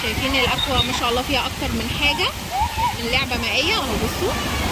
شايفين الاكوا ما شاء الله فيها اكتر من حاجه من لعبه مائيه اهو بصوا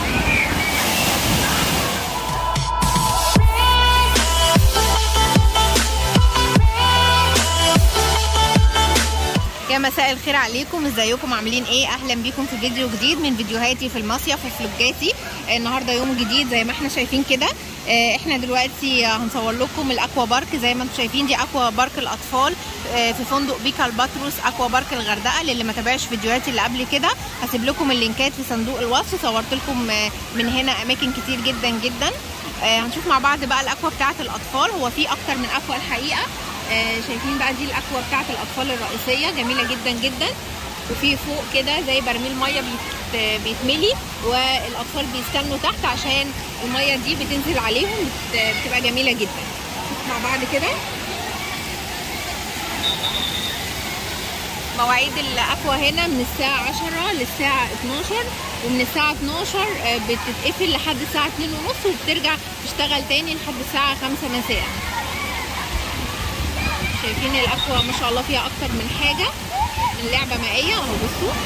يا مساء الخير عليكم ازيكم عاملين ايه اهلا بيكم في فيديو جديد من فيديوهاتي في المصيف وفلوجاتي النهارده يوم جديد زي ما احنا شايفين كده اه احنا دلوقتي هنصور لكم الاكوا بارك زي ما انتم شايفين دي اكوا بارك الاطفال اه في فندق بيكا الباتروس اكوا بارك الغردقه للي ما تابعش فيديوهاتي اللي قبل كده هسيب لكم اللينكات في صندوق الوصف صورت لكم اه من هنا اماكن كتير جدا جدا هنشوف مع بعض بقى الاكوا بتاعه الاطفال هو في اكتر من اكوا الحقيقه آه شايفين بقى دي الاكوا بتاعه الاطفال الرئيسيه جميله جدا جدا وفي فوق كده زي برميل ميه بيت بيتملي والاطفال بيستنوا تحت عشان الميه دي بتنزل عليهم بت بتبقى جميله جدا مع بعض كده مواعيد الاكوا هنا من الساعة 10 للساعة 12 ومن الساعة 12 بتتقفل لحد الساعة 2 ونص وبترجع تشتغل تاني لحد الساعة 5 مساء شايفين الاكوا ما شاء الله فيها اكتر من حاجه من لعبه مائيه اهو بصوا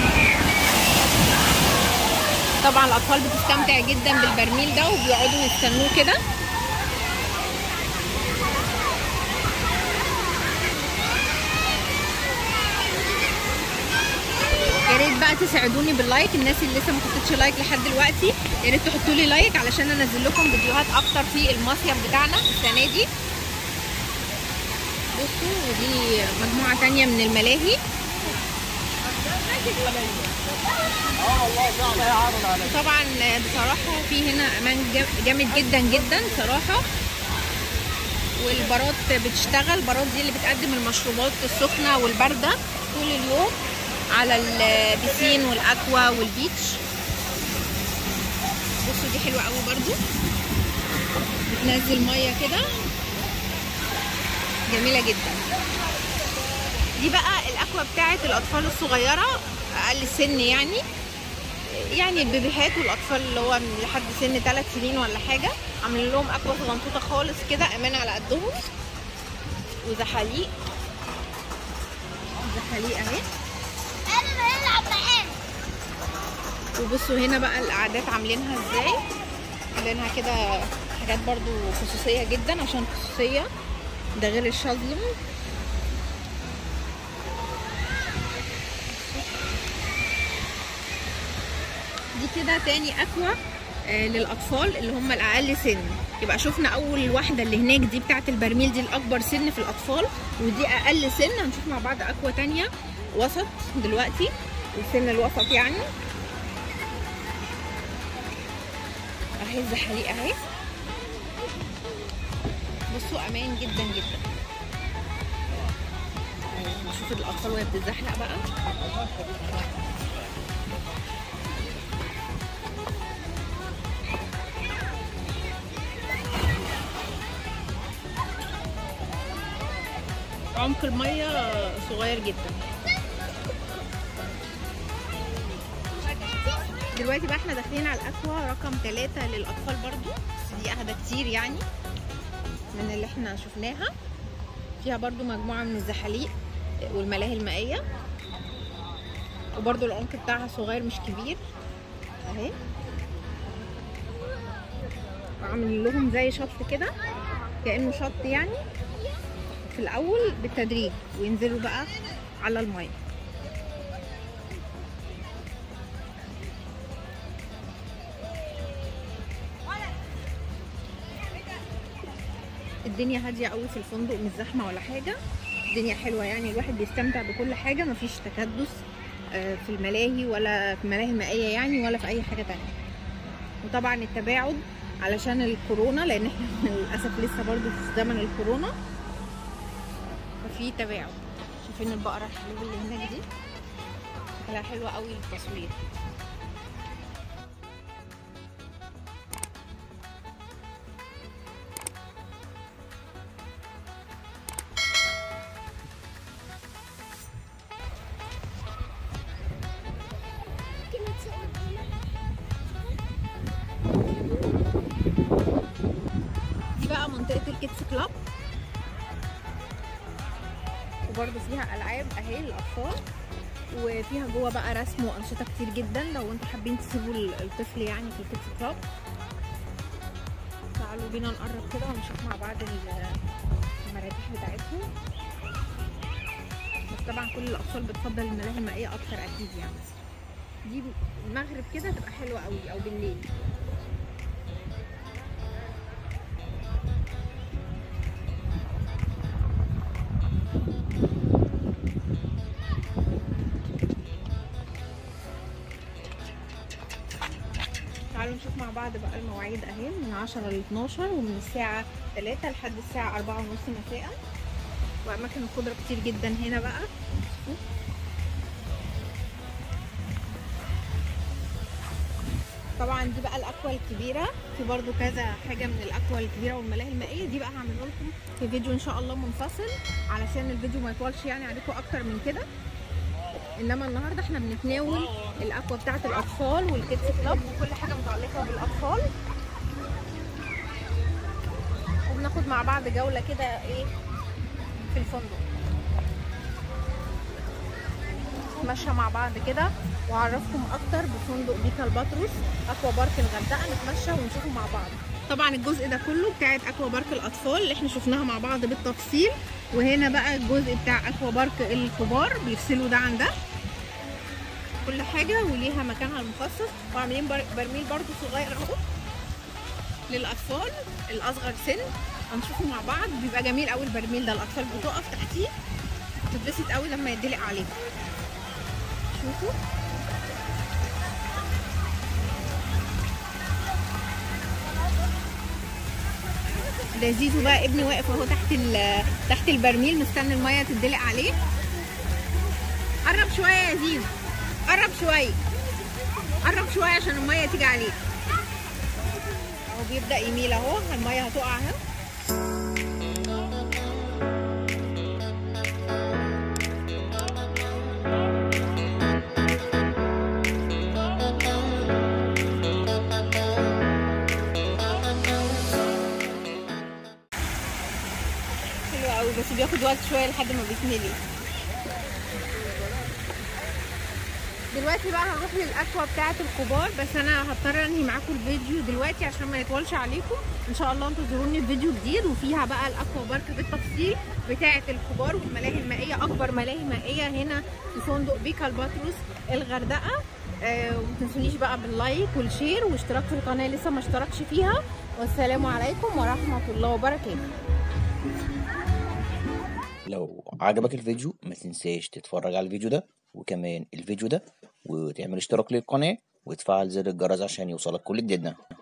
طبعا الاطفال بتستمتع جدا بالبرميل ده وبيقعدوا يستنوه كده يا ريت بقى تساعدوني باللايك الناس اللي لسه ما حطتش لايك لحد دلوقتي يا ريت تحطوا لي لايك علشان انزل لكم فيديوهات اكتر في المصيف بتاعنا السنه دي بصوا ودي مجموعة تانية من الملاهي طبعا بصراحة في هنا أمان جامد جدا جدا صراحة والبارات بتشتغل البارات دي اللي بتقدم المشروبات السخنة والباردة طول اليوم على البسين والأكوا والبيتش بصوا دي حلوة قوي برضو بتنزل مية كده جميله جدا دي بقى الاكوا بتاعه الاطفال الصغيره اقل سن يعني يعني البيبيهات والاطفال اللي هو لحد سن 3 سنين ولا حاجه عاملين لهم اكوا صغنطوطه خالص كده امان على قدهم وزحاليق زحاليق اهي انا بلعب معاك وبصوا هنا بقى القعدات عاملينها ازاي عاملينها كده حاجات برضو خصوصيه جدا عشان خصوصيه ده غير الشازلونج دي كده تاني اكوا آه للاطفال اللي هم الاقل سن يبقى شفنا اول واحده اللي هناك دي بتاعه البرميل دي الاكبر سن في الاطفال ودي اقل سن هنشوف مع بعض اكوا تانية وسط دلوقتي السن الوسط يعني اهي الزحاليق اهي بصوا امان جدا جدا نشوف الاطفال وهي بتتزحلق بقى عمق الميه صغير جدا دلوقتي بقى احنا داخلين على الاكوا رقم ثلاثة للاطفال برضو بس دي اهدى كتير يعني من اللي احنا شفناها فيها برضو مجموعة من الزحاليق والملاهي المائية وبرضو العمق بتاعها صغير مش كبير اهي وعاملين لهم زي شط كده كأنه شط يعني في الأول بالتدريج وينزلوا بقى على المية الدنيا هاديه قوي في الفندق مش زحمه ولا حاجه الدنيا حلوه يعني الواحد بيستمتع بكل حاجه مفيش تكدس في الملاهي ولا في الملاهي المائيه يعني ولا في اي حاجه تانية وطبعا التباعد علشان الكورونا لان احنا للاسف لسه برضو في زمن الكورونا ففي تباعد شايفين البقره الحلوه اللي هناك دي شكلها حلوه قوي للتصوير منطقه الكيدز كلاب وبرده فيها العاب اهي للاطفال وفيها جوه بقى رسم وانشطه كتير جدا لو انتوا حابين تسيبوا الطفل يعني في الكيدز كلاب تعالوا بينا نقرب كده ونشوف مع بعض المراجيح بتاعتهم بس طبعا كل الاطفال بتفضل الملاهي المائيه اكتر اكيد يعني دي المغرب كده تبقى حلوه قوي او بالليل تعالوا نشوف مع بعض بقى المواعيد اهي من 10 ل 12 ومن الساعة 3 لحد الساعة 4 ونص مساء وأماكن الخضرة كتير جدا هنا بقى طبعا دي بقى الاكوا الكبيره في برضو كذا حاجه من الاكوا الكبيره والملاهي المائيه دي بقى هعمله لكم في فيديو ان شاء الله منفصل علشان الفيديو ما يطولش يعني عليكم اكتر من كده انما النهارده احنا بنتناول الاكوا بتاعه الاطفال والكيدز كلاب وكل حاجه متعلقه بالاطفال وبناخد مع بعض جوله كده ايه في الفندق نتمشى مع بعض كده واعرفكم اكتر بفندق بيكا الباتروس اكوا بارك الغردقه نتمشى ونشوفه مع بعض طبعا الجزء ده كله بتاعت اكوا بارك الاطفال اللي احنا شفناها مع بعض بالتفصيل وهنا بقى الجزء بتاع اكوا بارك الكبار بيفصلوا ده عن ده كل حاجه وليها مكانها المخصص وعاملين برميل برضو صغير اهو للاطفال الاصغر سن هنشوفه مع بعض بيبقى جميل قوي البرميل ده الاطفال بتقف تحتيه تتبسط قوي لما يدلق عليه شوفوا ده زيزو بقى ابني واقف اهو تحت تحت البرميل مستني الميه تدلق عليه قرب شويه يا زيزو قرب شويه قرب شويه عشان الميه تيجي عليه اهو بيبدا يميل اهو الميه هتقع اهو بس بياخد وقت شويه لحد ما بيتملي دلوقتي بقى هنروح للاكوا بتاعه الكبار بس انا هضطر انهي معاكم الفيديو دلوقتي عشان ما يطولش عليكم ان شاء الله انتظروني في فيديو جديد وفيها بقى الاكوا بارك بالتفصيل بتاعه الكبار والملاهي المائيه اكبر ملاهي مائيه هنا في فندق بيكا الباتروس الغردقه آه وما تنسونيش بقى باللايك والشير واشتراك في القناه لسه ما اشتركش فيها والسلام عليكم ورحمه الله وبركاته لو عجبك الفيديو ما تنساش تتفرج على الفيديو ده وكمان الفيديو ده وتعمل اشتراك للقناة وتفعل زر الجرس عشان يوصلك كل جديدنا